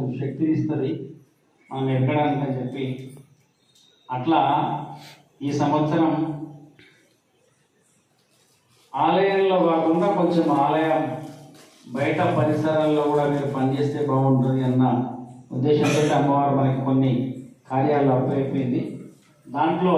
శక్తిని ఇస్తుంది మనం ఎక్కడానికి అని చెప్పి అట్లా ఈ సంవత్సరం ఆలయంలో కాకుండా కొంచెం ఆలయం బయట పరిసరాల్లో కూడా మీరు పనిచేస్తే బాగుంటుంది అన్న ఉద్దేశంతో అమ్మవారు మనకి కొన్ని కార్యాలు అప్పైపోయింది దాంట్లో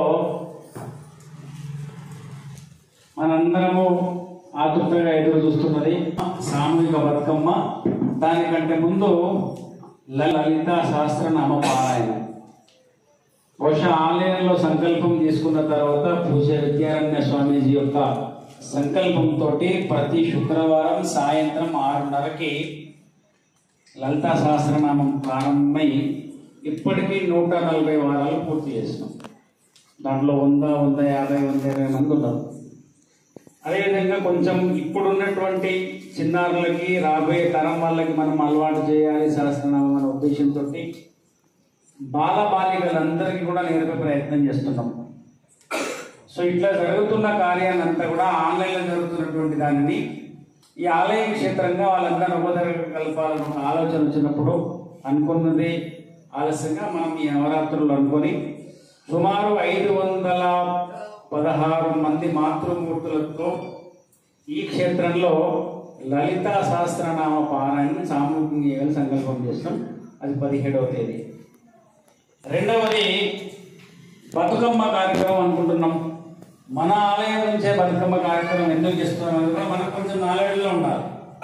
మనందరము ఆతృతగా ఎదురు చూస్తున్నది సామూహిక బతుకమ్మ దానికంటే ముందు లలిత సహస్రనామ పారాయణ బహుశా ఆలయంలో సంకల్పం తీసుకున్న తర్వాత పూజ విద్యారణ్య స్వామీజీ యొక్క సంకల్పంతో ప్రతి శుక్రవారం సాయంత్రం ఆరున్నరకి లలితా సహస్రనామం ప్రారంభమై ఇప్పటికీ నూట నలభై వారాలు పూర్తి చేసినాం దాంట్లో వంద వంద యాభై వంద ఇరవై మంది ఉన్నారు అదేవిధంగా కొంచెం ఇప్పుడున్నటువంటి చిన్నారులకి రాబోయే తరం వాళ్ళకి మనం అలవాటు చేయాలి సహస్రనామం అనే ఉద్దేశంతో బాల బాలికలందరికీ కూడా నేర్పే ప్రయత్నం చేస్తున్నాం సో ఇట్లా జరుగుతున్న కార్యాన్ని అంతా కూడా ఆన్లైన్లో జరుగుతున్నటువంటి దానిని ఈ ఆలయ క్షేత్రంగా వాళ్ళందరూ ఉపదర కలపాలని ఒక ఆలోచన వచ్చినప్పుడు అనుకున్నది ఆలస్యంగా మనం ఈ నవరాత్రులు అనుకొని సుమారు ఐదు వందల పదహారు మంది మాతృమూర్తులతో ఈ క్షేత్రంలో లలితా సహస్రనామ పారాయణ సామూహికంగా చేయాలని సంకల్పం చేస్తాం అది పదిహేడవ తేదీ రెండవది బతుకమ్మ కార్యక్రమం అనుకుంటున్నాం మన ఆలయం నుంచే బతుకమ్మ కార్యక్రమం ఎందుకు చేస్తున్నాం అనేది కూడా మనకు కొంచెం నాలెడ్జ్లో ఉండాలి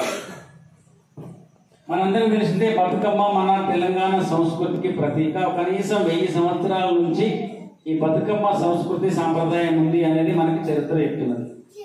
మనందరం తెలిసిందే బతుకమ్మ మన తెలంగాణ సంస్కృతికి ప్రతీక కనీసం వెయ్యి సంవత్సరాల నుంచి ఈ బతుకమ్మ సంస్కృతి సాంప్రదాయం ఉంది అనేది మనకి చరిత్ర చెప్తున్నది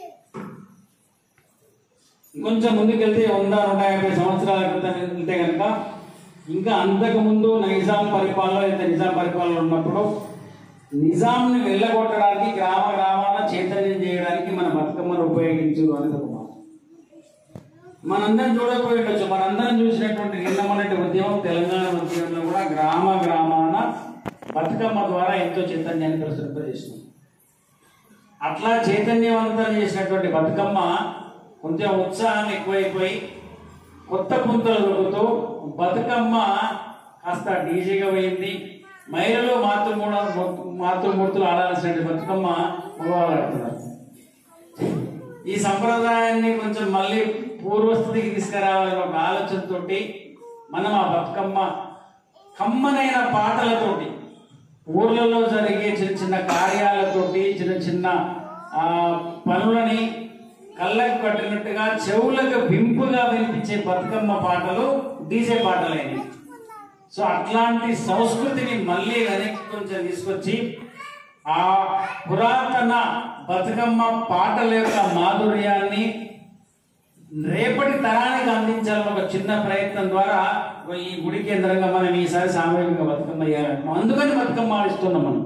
ఇంకొంచెం ముందుకెళ్తే వంద నూట యాభై సంవత్సరాల క్రితం వెళ్తే కనుక ఇంకా అంతకు ముందు నైజాం పరిపాలన అయితే నిజాం పరిపాలన ఉన్నప్పుడు నిజాంని వెళ్ళగొట్టడానికి గ్రామ గ్రామాన చైతన్యం చేయడానికి మన బతుకమ్మను ఉపయోగించు అనేది ఒక మాట మనందరం చూడకపోయి ఉండొచ్చు మనందరం చూసినటువంటి నిన్న మొన్నటి ఉద్యమం తెలంగాణ ఉద్యమంలో కూడా గ్రామ గ్రామాన బతుకమ్మ ద్వారా ఎంతో చైతన్యాన్ని ప్రసరింపజేసింది అట్లా చైతన్యవంతం చేసినటువంటి బతుకమ్మ కొంచెం ఉత్సాహం ఎక్కువైపోయి కొత్త పుంతలు దొరుకుతూ బతుకమ్మ కాస్త డీజీగా పోయింది మహిళలు మాతృమూడ మాతృమూర్తులు ఆడాల్సిన బతుకమ్మ మగవాళ్ళు ఆడుతున్నారు ఈ సంప్రదాయాన్ని కొంచెం మళ్ళీ పూర్వస్థితికి తీసుకురావాలనే ఒక ఆలోచనతోటి మనం ఆ బతుకమ్మ కమ్మనైన పాటలతోటి ఊర్లలో జరిగే చిన్న చిన్న కార్యాలతోటి చిన్న చిన్న ఆ, పనులని కళ్ళకు కట్టినట్టుగా చెవులకు బింపుగా వినిపించే బతుకమ్మ పాటలు డీజే పాటలైనవి సో అట్లాంటి సంస్కృతిని మళ్ళీ వెనక్కి కొంచెం తీసుకొచ్చి ఆ పురాతన బతుకమ్మ పాటల యొక్క మాధుర్యాన్ని రేపటి తరానికి అందించాలని ఒక చిన్న ప్రయత్నం ద్వారా ఈ గుడి కేంద్రంగా మనం ఈసారి సామూహిక బతుకమ్మ చేయాలంటున్నాం అందుకని బతుకమ్మ ఆడిస్తున్నాం మనం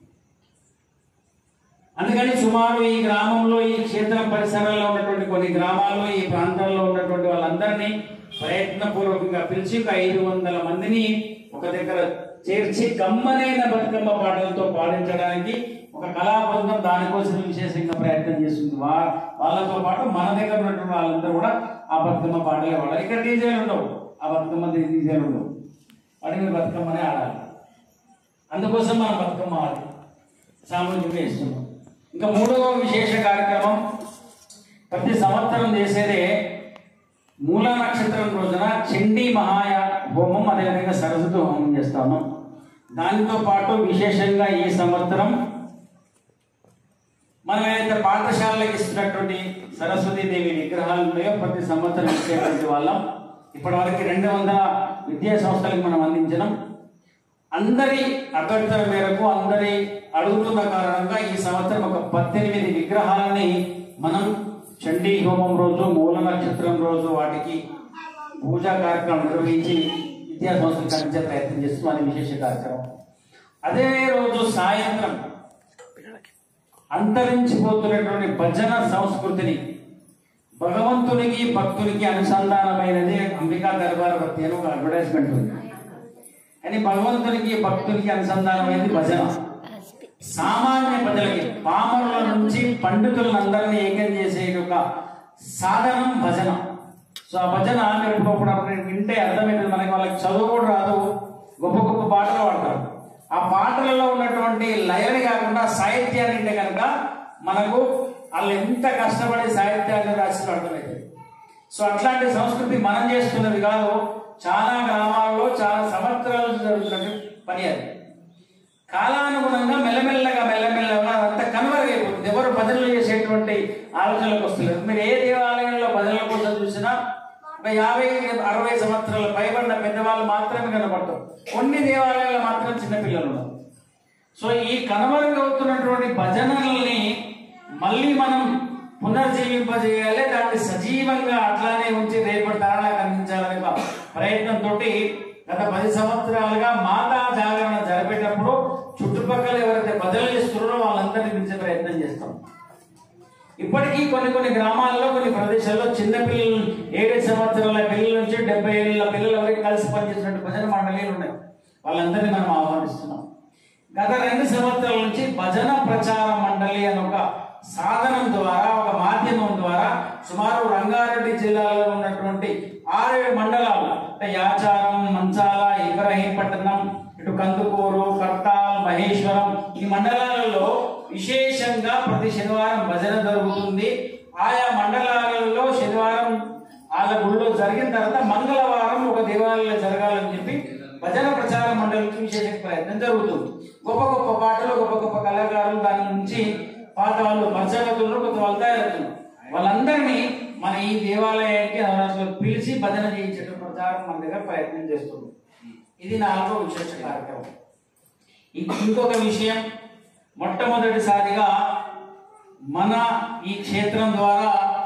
అందుకని సుమారు ఈ గ్రామంలో ఈ క్షేత్రం పరిసరాల్లో ఉన్నటువంటి కొన్ని గ్రామాల్లో ఈ ప్రాంతాల్లో ఉన్నటువంటి వాళ్ళందరినీ ప్రయత్నపూర్వకంగా పిలిచి ఒక ఐదు వందల మందిని ఒక దగ్గర చేర్చి గమ్మనైన బతుకమ్మ పాటలతో పాడించడానికి ఒక కళా బృందం దానికోసం విశేషంగా ప్రయత్నం చేస్తుంది వా వాళ్ళతో పాటు మన దగ్గర ఉన్నటువంటి వాళ్ళందరూ కూడా ఆ బతుకమ్మ పాటలే పాడాలి ఇక్కడ డీజేలు ఉండవు ఆ బతుకమ్మ డీజేలు ఉండవు వాటి మీద బతుకమ్మనే ఆడాలి అందుకోసం మనం బతుకమ్మ ఆడాలి సామూహికంగా ఇస్తున్నాం ఇంకా మూడవ విశేష కార్యక్రమం ప్రతి సంవత్సరం చేసేదే మూల నక్షత్రం రోజున చండీ మహాయ హోమం అదేవిధంగా సరస్వతి హోమం చేస్తాము దానితో పాటు విశేషంగా ఈ సంవత్సరం మనం ఏదైతే పాఠశాలలకు ఇస్తున్నటువంటి సరస్వతి దేవి విగ్రహాలు ఉన్నాయో ప్రతి సంవత్సరం ఇచ్చేటువంటి వాళ్ళం ఇప్పటివరకు రెండు వందల విద్యా సంస్థలకు మనం అందించడం అందరి అభ్యర్థుల మేరకు అందరి అడుగుతున్న కారణంగా ఈ సంవత్సరం ఒక పద్దెనిమిది విగ్రహాలని మనం చండీ హోమం రోజు మూల నక్షత్రం రోజు వాటికి పూజా కార్యక్రమం నిర్వహించి విద్యా సంస్థలకు అందించే ప్రయత్నం చేస్తున్నాం అది విశేష కార్యక్రమం అదే రోజు సాయంత్రం అంతరించిపోతున్నటువంటి భజన సంస్కృతిని భగవంతునికి భక్తునికి అనుసంధానమైనది అంబికా దర్బార్ భక్తి అని ఒక అడ్వర్టైజ్మెంట్ ఉంది కానీ భగవంతునికి భక్తునికి అనుసంధానమైనది భజన సామాన్య ప్రజలకి పామరుల నుంచి పండితులందరినీ ఏకం చేసే ఒక సాధనం భజన సో ఆ భజన మీరు ఇప్పుడు అప్పుడు వింటే అర్థమైంది మనకి వాళ్ళకి చదువు కూడా రాదు గొప్ప గొప్ప పాటలు పాడతారు ఆ పాటలలో ఉన్నటువంటి లయని కాకుండా సాహిత్యాన్ని అంటే కనుక మనకు వాళ్ళు ఎంత కష్టపడి సాహిత్యాన్ని రాసిన అర్థమైంది సో అట్లాంటి సంస్కృతి మనం చేస్తున్నది కాదు చాలా గ్రామాల్లో చాలా సంవత్సరాలు జరుగుతున్న పని అది కాలానుగుణంగా మెల్లమెల్లగా మెల్లమెల్లగా అదంతా కనుమరుగైపోతుంది ఎవరు భజనలు చేసేటువంటి ఆలోచనలకు వస్తలేదు మీరు ఏ దేవాలయంలో భజనల కోసం చూసినా ఒక యాభై అరవై సంవత్సరాల పైబడిన పెద్దవాళ్ళు మాత్రమే కనపడతారు కొన్ని దేవాలయాల్లో మాత్రం చిన్నపిల్లలు ఉన్నారు సో ఈ కనుమరుగవుతున్నటువంటి భజనల్ని మళ్ళీ మనం పునర్జీవింపజేయాలి దాన్ని సజీవంగా అట్లానే ఉంచి రేపటి తరాలకు అందించాలనే ఒక ప్రయత్నంతో గత పది సంవత్సరాలుగా మాతా జాగరణ జరిపేటప్పుడు చుట్టుపక్కల ఎవరైతే బదులు చేస్తున్నారో వాళ్ళందరినీ పిలిచే ప్రయత్నం చేస్తాం ఇప్పటికీ కొన్ని కొన్ని గ్రామాల్లో కొన్ని ప్రదేశాల్లో చిన్న పిల్లలు ఏడు సంవత్సరాల పిల్లల నుంచి డెబ్బై ఏళ్ళ పిల్లల వరకు కలిసి పనిచేసినట్టు భజన మండలీలు ఉన్నాయి వాళ్ళందరినీ మనం ఆహ్వానిస్తున్నాం గత రెండు సంవత్సరాల నుంచి భజన ప్రచార మండలి అని ఒక సాధనం ద్వారా ఒక మాధ్యమం ద్వారా సుమారు రంగారెడ్డి జిల్లాలో ఉన్నటువంటి ఆరేడు మండలాలు అంటే యాచారం మంచాల ఇబ్రహీంపట్నం ఇటు కందుకూరు కర్తాల్ మహేశ్వరం ఈ మండలాలలో విశేషంగా ప్రతి శనివారం భజన జరుగుతుంది ఆయా మండలాలలో శనివారం వాళ్ళ గుళ్ళో జరిగిన తర్వాత మంగళవారం ఒక దేవాలయంలో జరగాలని చెప్పి భజన ప్రచార మండలికి విశేష ప్రయత్నం జరుగుతుంది గొప్ప గొప్ప పాటలు గొప్ప గొప్ప కళాకారులు దాని నుంచి పాత వాళ్ళు పరిచయతులు కొంత వాళ్ళు తయారవుతున్నారు వాళ్ళందరినీ మన ఈ దేవాలయానికి నవరాత్రులు పిలిచి భజన చేయించే ప్రచారం మన దగ్గర ప్రయత్నం చేస్తుంది ఇది నాలుగో విశేష కార్యక్రమం ఇం- ఇంకొక విషయం మొట్టమొదటిసారిగా మన ఈ క్షేత్రం ద్వారా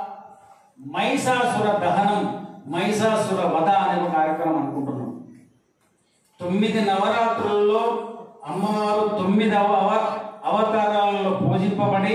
మైసాసుర దహనం మైసాసుర వధ అనే ఒక కార్యక్రమం అనుకుంటున్నాం తొమ్మిది నవరాత్రుల్లో అమ్మవారు తొమ్మిదవ అవ అవతారాలలో పూజింపబడి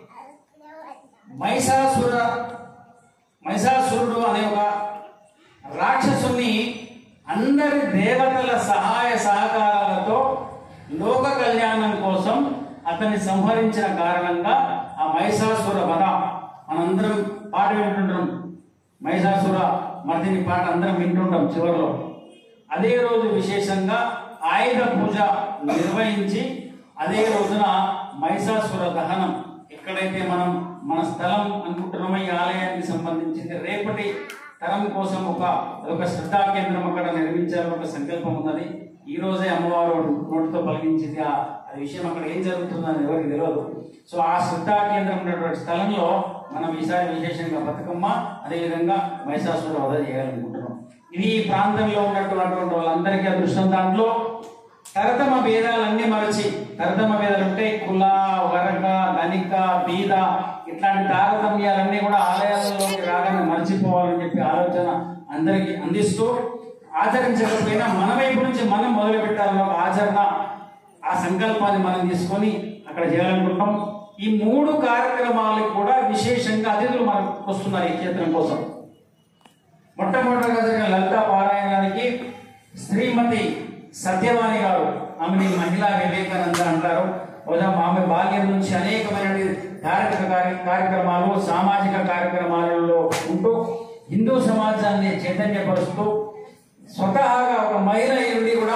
మైసాసుర మైసాసురుడు అనే ఒక రాక్షసుని అందరి దేవతల సహాయ సహకారాలతో లోక కళ్యాణం కోసం అతన్ని సంహరించిన కారణంగా ఆ మైసాసుర వధ మనందరం పాట వింటుంటాం మైసాసుర మర్దిని పాట అందరం వింటుంటాం చివరిలో అదే రోజు విశేషంగా ఆయుధ పూజ నిర్వహించి అదే రోజున మైసాసుర దహనం ఎక్కడైతే మనం మన స్థలం అనుకుంటున్నామో ఈ ఆలయానికి సంబంధించింది రేపటి తరం కోసం ఒక ఒక శ్రద్ధా కేంద్రం అక్కడ నిర్మించాలని ఒక సంకల్పం ఉన్నది ఈ రోజే అమ్మవారు నోటితో పలికించింది ఆ ఆ విషయం అక్కడ ఏం జరుగుతుందని ఎవరికి తెలియదు సో ఆ శ్రద్ధా కేంద్రం ఉన్నటువంటి స్థలంలో మనం ఈసారి విశేషంగా బతుకమ్మ అదేవిధంగా మైసాసుర వధ చేయాలనుకుంటున్నాం ఇది ఈ ప్రాంతంలో ఉన్నటువంటి వాళ్ళందరికీ అదృష్టం దాంట్లో తరతమ భేదాలన్నీ మరచి తరతమ భేదాలు అంటే కుల వర్గ ధనిక బీద ఇట్లాంటి తారతమ్యాలన్నీ కూడా ఆలయాలలోకి రాగానే మర్చిపోవాలని చెప్పి ఆలోచన అందరికీ అందిస్తూ ఆచరించకపోయినా మన వైపు నుంచి మనం మొదలు పెట్టాలన్న ఒక ఆచరణ ఆ సంకల్పాన్ని మనం తీసుకొని అక్కడ చేయాలనుకుంటాం ఈ మూడు కార్యక్రమాలకు కూడా విశేషంగా అతిథులు మనకు వస్తున్నారు ఈ క్షేత్రం కోసం మొట్టమొదటిగా జరిగిన లలిత పారాయణానికి శ్రీమతి సత్యవాణి గారు ఆమెని మహిళా వివేకానంద అంటారు బహుశా ఆమె బాల్యం నుంచి అనేకమైన ధార్మిక కార్య కార్యక్రమాలు సామాజిక కార్యక్రమాలలో ఉంటూ హిందూ సమాజాన్ని చైతన్యపరుస్తూ స్వతహాగా ఒక మహిళ నుండి కూడా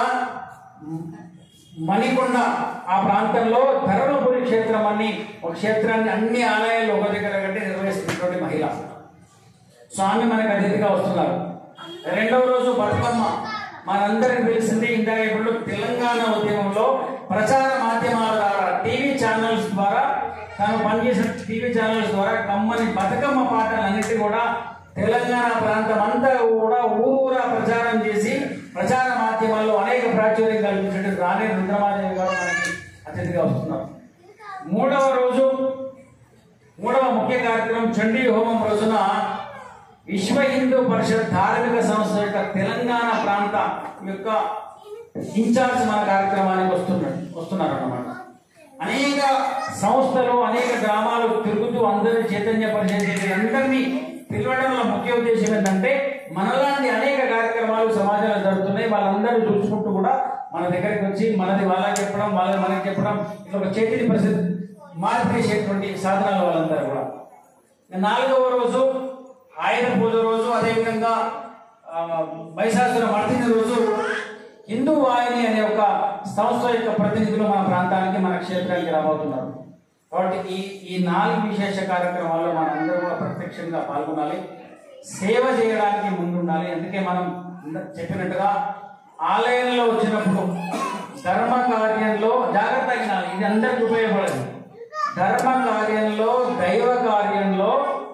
మణికొండ ఆ ప్రాంతంలో ధర్మపురి క్షేత్రం అని ఒక క్షేత్రాన్ని అన్ని ఆలయాలు ఒక దగ్గర కట్టి నిర్వహిస్తున్నటువంటి మహిళ స్వామి మనకు అతిథిగా వస్తున్నారు రెండవ రోజు బతుకమ్మ మనందరికి తెలిసింది ఇందాక ఇప్పుడు తెలంగాణ ఉద్యమంలో ప్రచార మాధ్యమాల ద్వారా టీవీ ఛానల్స్ ద్వారా తాను పనిచేసిన టీవీ ఛానల్స్ ద్వారా కమ్మని బతుకమ్మ పాటలన్నిటి కూడా తెలంగాణ ప్రాంతం అంతా కూడా ఊరూరా ప్రచారం చేసి ప్రచార మాధ్యమాల్లో అనేక ప్రాచుర్యం కల్పించిన రాణి రుద్రమాదేవి గారు మనకి అతిథిగా వస్తున్నారు మూడవ రోజు మూడవ ముఖ్య కార్యక్రమం చండీ హోమం రోజున విశ్వ హిందూ పరిషత్ ధార్మిక సంస్థ యొక్క తెలంగాణ ప్రాంత యొక్క ఇన్ఛార్జ్ మన కార్యక్రమానికి వస్తున్నాడు వస్తున్నారు అన్నమాట అనేక సంస్థలు అనేక గ్రామాలు తిరుగుతూ అందరూ చైతన్య పరిచయం అందరినీ పిలవడంలో ముఖ్య ఉద్దేశం ఏంటంటే మనలాంటి అనేక కార్యక్రమాలు సమాజంలో జరుగుతున్నాయి వాళ్ళందరూ చూసుకుంటూ కూడా మన దగ్గరికి వచ్చి మనది వాళ్ళకి చెప్పడం వాళ్ళది మనకి చెప్పడం ఇట్లా ఒక చైతన్య పరిస్థితి మార్పు చేసేటువంటి సాధనాలు వాళ్ళందరూ కూడా ఇక నాలుగవ రోజు ఆయుధ పూజ రోజు అదేవిధంగా ఆ, మహిషాసుర మర్దిని రోజు హిందూ వాహిని అనే ఒక సంస్థ యొక్క ప్రతినిధులు మన ప్రాంతానికి మన క్షేత్రానికి రాబోతున్నారు కాబట్టి ఈ ఈ నాలుగు విశేష కార్యక్రమాల్లో మనం అందరూ కూడా ప్రత్యక్షంగా పాల్గొనాలి సేవ చేయడానికి ముందుండాలి అందుకే మనం ఇంద- చెప్పినట్టుగా ఆలయంలో వచ్చినప్పుడు ధర్మ కార్యంలో జాగ్రత్త వినాలి ఇది అందరికి ఉపయోగపడదు ధర్మ కార్యంలో దైవ కార్యంలో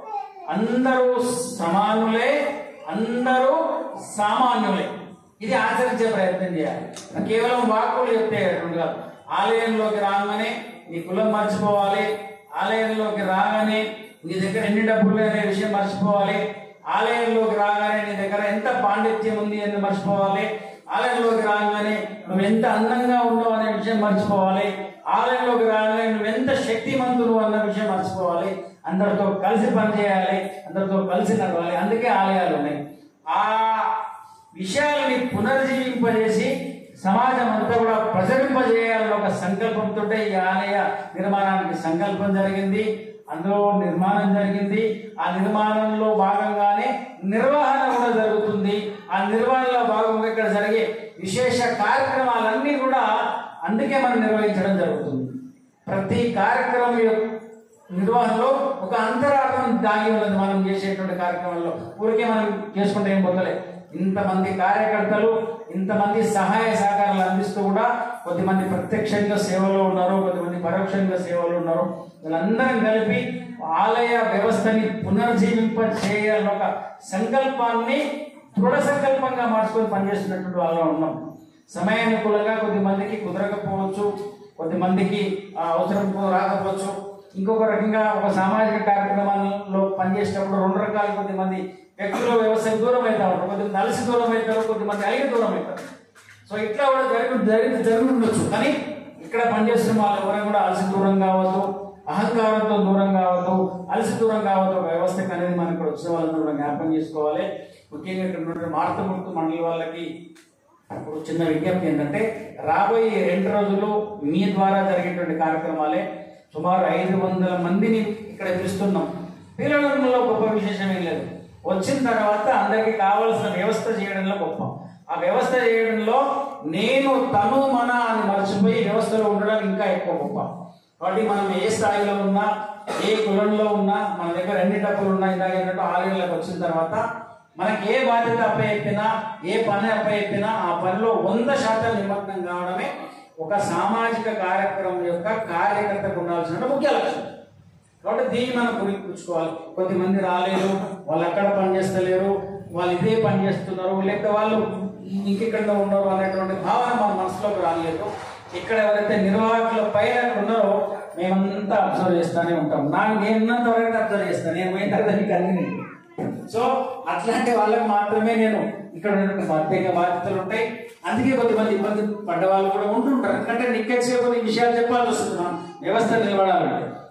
అందరూ సమానులే అందరూ సామాన్యులే ఇది ఆచరించే ప్రయత్నం చేయాలి కేవలం వాక్కులు చెప్తే అటువంటి కాదు ఆలయంలోకి రాగానే నీ కులం మర్చిపోవాలి ఆలయంలోకి రాగానే నీ దగ్గర ఎన్ని డబ్బులు అనే విషయం మర్చిపోవాలి ఆలయంలోకి రాగానే నీ దగ్గర ఎంత పాండిత్యం ఉంది అని మర్చిపోవాలి ఆలయంలోకి రాగానే నువ్వు ఎంత అందంగా ఉన్నావు అనే విషయం మర్చిపోవాలి ఆలయంలోకి రాగానే నువ్వు ఎంత శక్తిమంతుడు అన్న విషయం మర్చిపోవాలి అందరితో కలిసి పనిచేయాలి అందరితో కలిసి నడవాలి అందుకే ఆలయాలు ఉన్నాయి ఆ విషయాలని పునర్జీవింపజేసి సమాజం అంతా కూడా ప్రసరింపజేయాలని ఒక సంకల్పంతో ఈ ఆలయ నిర్మాణానికి సంకల్పం జరిగింది అందులో నిర్మాణం జరిగింది ఆ నిర్మాణంలో భాగంగానే నిర్వహణ కూడా జరుగుతుంది ఆ నిర్వహణలో భాగంగా ఇక్కడ జరిగే విశేష కార్యక్రమాలన్నీ కూడా అందుకే మనం నిర్వహించడం జరుగుతుంది ప్రతి కార్యక్రమం యొక్క నిర్వహణలో ఒక అంతరార్థం దాగి ఉన్నది మనం చేసేటువంటి కార్యక్రమంలో ఊరికే మనం చేసుకుంటే ఏం పొందలే ఇంతమంది కార్యకర్తలు ఇంతమంది సహాయ సహకారాలు అందిస్తూ కూడా కొద్దిమంది ప్రత్యక్షంగా సేవలో ఉన్నారు కొద్దిమంది పరోక్షంగా సేవలో ఉన్నారు వీళ్ళందరం కలిపి ఆలయ వ్యవస్థని పునర్జీవింప చేయాలని ఒక సంకల్పాన్ని దృఢ సంకల్పంగా మార్చుకొని పనిచేస్తున్నటువంటి వాళ్ళలో ఉన్నాం సమయానుకూలంగా కొద్దిమందికి కుదరకపోవచ్చు కొద్దిమందికి ఆ, అవసరం రాకపోవచ్చు ఇంకొక రకంగా ఒక సామాజిక కార్యక్రమాల్లో పనిచేసేటప్పుడు రెండు రకాల కొద్దిమంది వ్యక్తుల వ్యవసాయం దూరం అవుతా ఉంటారు కొద్దిమంది అలసి దూరం అవుతారు కొద్దిమంది అలిగి దూరం అవుతారు సో ఇట్లా కూడా జరిగి జరిగి జరిగి ఉండొచ్చు కానీ ఇక్కడ పనిచేస్తున్న వాళ్ళు ఎవరైనా కూడా అలసి దూరం కావద్దు అహంకారంతో దూరం కావద్దు అలసి దూరం కావద్దు ఒక వ్యవస్థకు అనేది మనం ఇక్కడ వచ్చిన వాళ్ళని కూడా జ్ఞాపకం చేసుకోవాలి ముఖ్యంగా ఇక్కడ ఉన్నటువంటి మార్తముక్తు మండలి వాళ్ళకి ఇప్పుడు చిన్న విజ్ఞప్తి ఏంటంటే రాబోయే రెండు రోజులు మీ ద్వారా జరిగేటువంటి కార్యక్రమాలే సుమారు ఐదు వందల మందిని ఇక్కడ పిలుస్తున్నాం పిల్లడంలో గొప్ప విశేషం ఏం లేదు వచ్చిన తర్వాత అందరికీ కావలసిన వ్యవస్థ చేయడంలో గొప్ప ఆ వ్యవస్థ చేయడంలో నేను తను మన అని మర్చిపోయి వ్యవస్థలో ఉండడం ఇంకా ఎక్కువ గొప్ప కాబట్టి మనం ఏ స్థాయిలో ఉన్నా ఏ కులంలో ఉన్నా మన దగ్గర ఎన్ని డబ్బులు ఉన్నా ఇందాక ఏంటంటే ఆలయంలోకి వచ్చిన తర్వాత మనకి ఏ బాధ్యత అప్పచెప్పినా ఏ పని అప్పచెప్పినా ఆ పనిలో వంద శాతం నిమగ్నం కావడమే ఒక సామాజిక కార్యక్రమం యొక్క కార్యకర్తకు ఉండాల్సిన ముఖ్య లక్ష్యం కాబట్టి దీన్ని మనం గుర్తించుకోవాలి కొద్దిమంది రాలేరు వాళ్ళు అక్కడ పని చేస్తలేరు వాళ్ళు ఇదే పని చేస్తున్నారు లేకపోతే వాళ్ళు ఇంకెక్కడ ఉన్నారు అనేటువంటి భావన మన మనసులోకి రాలేదు ఇక్కడ ఎవరైతే నిర్వాహకుల పైన ఉన్నారో మేమంతా అబ్జర్వ్ చేస్తూనే ఉంటాం నాకు నేను ఉన్నంత వరకు అబ్జర్వ్ చేస్తాను నేను పోయిన తర్వాత మీకు అన్ని సో అట్లాంటి వాళ్ళకి మాత్రమే నేను ఇక్కడ ఉన్నటువంటి ప్రత్యేక బాధ్యతలు ఉంటాయి అందుకే కొద్దిమంది ఇబ్బంది పడ్డ వాళ్ళు కూడా ఉంటుంటారు ఎందుకంటే నిక్కచ్చిగా కొన్ని విషయాలు చెప్పాల్సి వస్తుంది మనం వ్యవస్థ నిలబడాలంటే